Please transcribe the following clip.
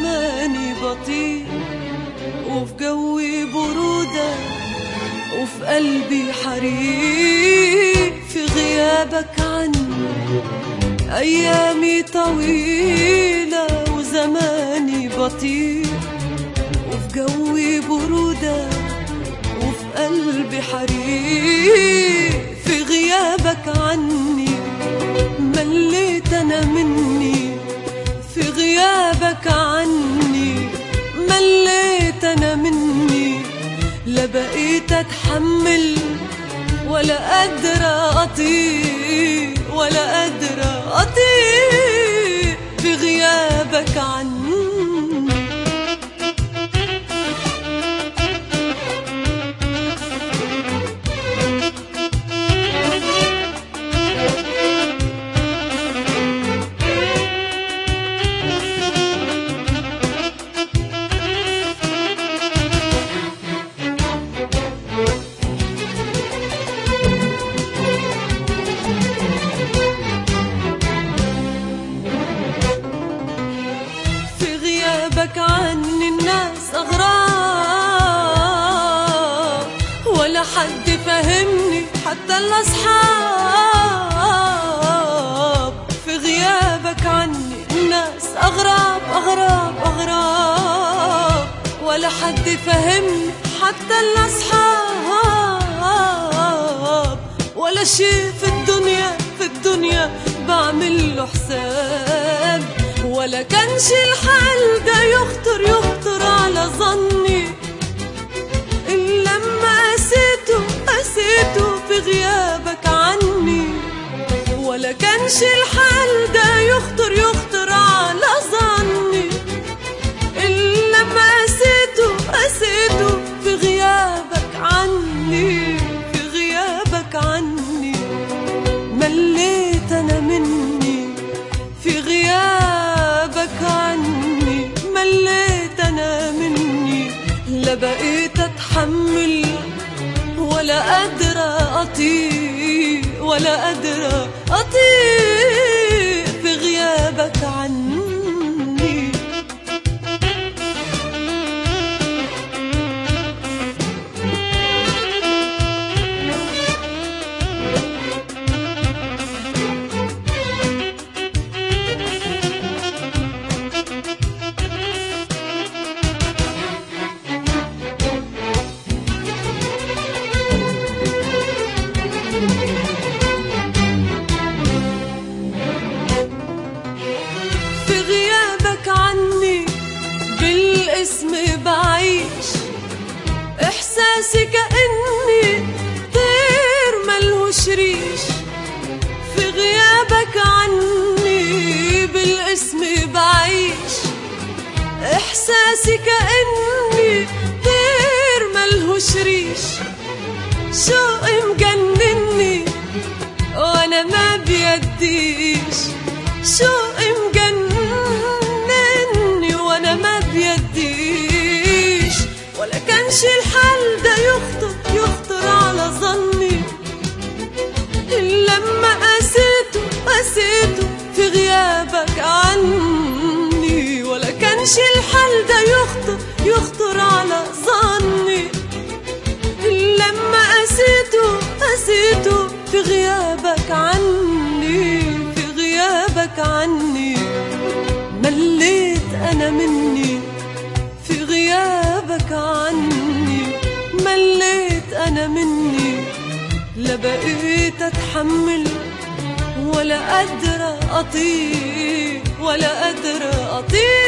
وزماني بطيء وفي جوي برودة وفي قلبي حريق في غيابك عني أيامي طويلة وزماني بطيء وفي جوي برودة وفي قلبي حريق في غيابك عني مليت أنا مني في غيابك عني مليت أنا مني لا بقيت أتحمل ولا قادرة أطيق ولا قادرة أطيق في غيابك عني في غيابك عني الناس أغراب ولا حد فهمني حتى الأصحاب في غيابك عني الناس أغراب أغراب أغراب ولا حد فهمني حتى الأصحاب ولا شي في الدنيا في الدنيا بعمل له حساب ولا كانش الحال ده يخطر يخطر على ظني إلا لما قسيته قسيته في غيابك عني ولا كانش الحال ده يخطر يخطر على ظني إلا لما قسيته قسيته في غيابك عني في غيابك عني مليت أنا مني في غيابك عني مليت أنا مني لا بقيت أتحمل ولا قادرة أطيق ولا قادرة أطيق في غيابك عني في غيابك عني بالاسم بعيش احساسي كاني طير ملهوش ريش في غيابك عني بالاسم بعيش احساسي كاني طير ملهوش ريش شوقي مجنني وانا ما بيديش شوقي مجنني وانا ما بيديش ولا كانش الحال ده يخطر يخطر على ظني إلا لما قسيته قسيته في غيابك عني ولا كانش الحال ده يخطر يخطر على ظني إلا لما قسيته قسيته في غيابك عني في غيابك عني مليت أنا مني في غيابك عني مليت أنا مني لا بقيت أتحمل ولا قادرة أطيق ولا قادرة أطيق